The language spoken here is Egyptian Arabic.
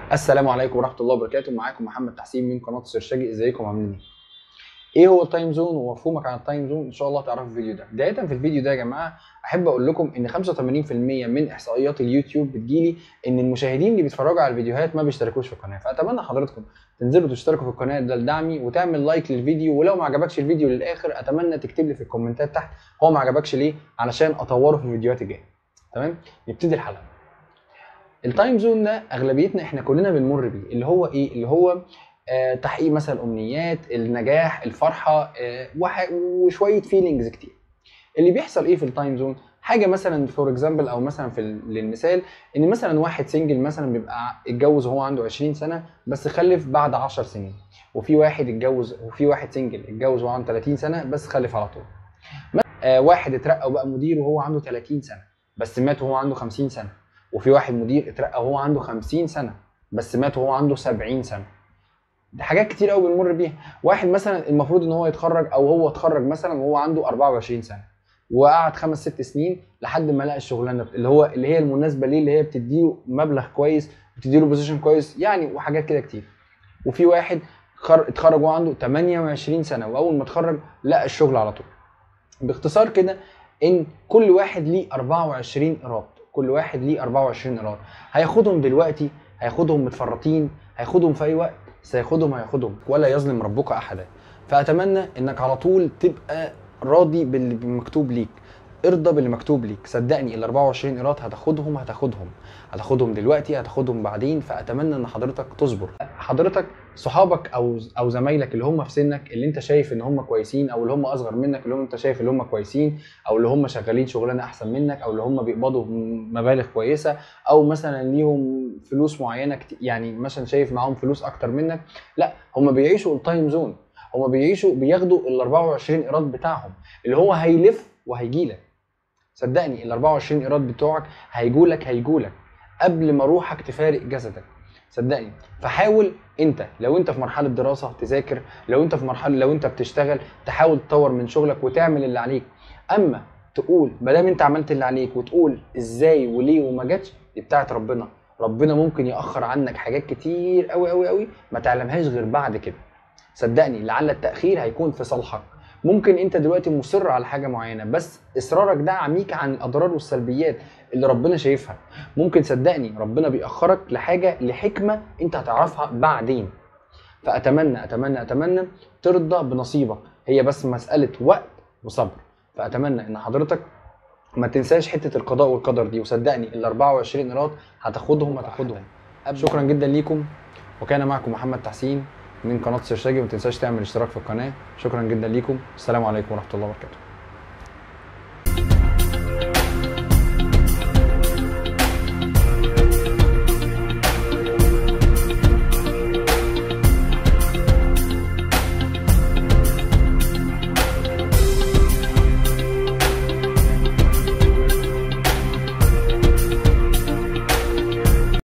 السلام عليكم ورحمه الله وبركاته معاكم محمد تحسين من قناه السرشاجي ازيكم عاملين ايه ايه هو التايم زون ومفهومك عن التايم زون ان شاء الله تعرفوا في الفيديو ده بدايه في الفيديو ده يا جماعه احب اقول لكم ان 85% من احصائيات اليوتيوب بتجيلي ان المشاهدين اللي بيتفرجوا على الفيديوهات ما بيشتركوش في القناه فاتمنى حضراتكم تنزلوا تشتركوا في القناه ده لدعمي وتعمل لايك للفيديو ولو ما عجبكش الفيديو للاخر اتمنى تكتب لي في الكومنتات تحت هو ما عجبكش ليه علشان اطوره في الفيديوهات الجايه تمام نبتدي الحلقه التايم زون ده اغلبيتنا احنا كلنا بنمر بيه اللي هو ايه اللي هو آه تحقيق مثلا الامنيات النجاح الفرحه آه وح- وشويه فيلينجز كتير اللي بيحصل ايه في التايم زون حاجه مثلا فور اكزامبل او مثلا في ال- للمثال ان مثلا واحد سنجل مثلا بيبقى اتجوز وهو عنده 20 سنه بس خلف بعد 10 سنين وفي واحد اتجوز وفي واحد سنجل اتجوز وهو عنده 30 سنه بس خلف على طول آه واحد اترقى وبقى مدير وهو عنده 30 سنه بس مات وهو عنده 50 سنه وفي واحد مدير اترقى وهو عنده 50 سنه بس مات وهو عنده 70 سنه دي حاجات كتير قوي بنمر بيها واحد مثلا المفروض ان هو يتخرج او هو اتخرج مثلا وهو عنده 24 سنه وقعد خمس ست سنين لحد ما لقى الشغلانه اللي هو اللي هي المناسبه ليه اللي هي بتديله مبلغ كويس بتديله بوزيشن كويس يعني وحاجات كده كتير وفي واحد خر... اتخرج وهو عنده 28 سنه واول ما اتخرج لقى الشغل على طول باختصار كده ان كل واحد ليه 24 ايراد كل واحد ليه 24 ايراد هياخدهم دلوقتي هياخدهم متفرطين هياخدهم في اي وقت سياخدهم هياخدهم ولا يظلم ربك احدا فاتمنى انك على طول تبقى راضي باللي مكتوب ليك ارضى باللي مكتوب ليك صدقني ال 24 ايراد هتاخدهم هتاخدهم هتاخدهم دلوقتي هتاخدهم بعدين فاتمنى ان حضرتك تصبر حضرتك صحابك او او زمايلك اللي هم في سنك اللي انت شايف ان هم كويسين او اللي هم اصغر منك اللي هم انت شايف اللي هم كويسين او اللي هم شغالين شغلانه احسن منك او اللي هم بيقبضوا مبالغ كويسه او مثلا ليهم فلوس معينه كت... يعني مثلا شايف معاهم فلوس اكتر منك لا هم بيعيشوا التايم زون هم بيعيشوا بياخدوا ال 24 ايراد بتاعهم اللي هو هيلف وهيجيلك صدقني ال 24 ايراد بتوعك هيجولك هيجولك قبل ما روحك تفارق جسدك صدقني فحاول انت لو انت في مرحله دراسه تذاكر لو انت في مرحله لو انت بتشتغل تحاول تطور من شغلك وتعمل اللي عليك اما تقول ما دام انت عملت اللي عليك وتقول ازاي وليه وما جاتش دي بتاعت ربنا ربنا ممكن ياخر عنك حاجات كتير قوي قوي قوي ما تعلمهاش غير بعد كده صدقني لعل التاخير هيكون في صالحك ممكن انت دلوقتي مصر على حاجه معينه بس اصرارك ده عميك عن الاضرار والسلبيات اللي ربنا شايفها ممكن صدقني ربنا بيأخرك لحاجه لحكمه انت هتعرفها بعدين فاتمنى اتمنى اتمنى ترضى بنصيبك هي بس مساله وقت وصبر فاتمنى ان حضرتك ما تنساش حته القضاء والقدر دي وصدقني ال 24 ايراد هتاخدهم هتاخدهم شكرا جدا ليكم وكان معكم محمد تحسين من قناه سرشاجي وما تنساش تعمل اشتراك في القناه شكرا جدا ليكم السلام عليكم ورحمه الله وبركاته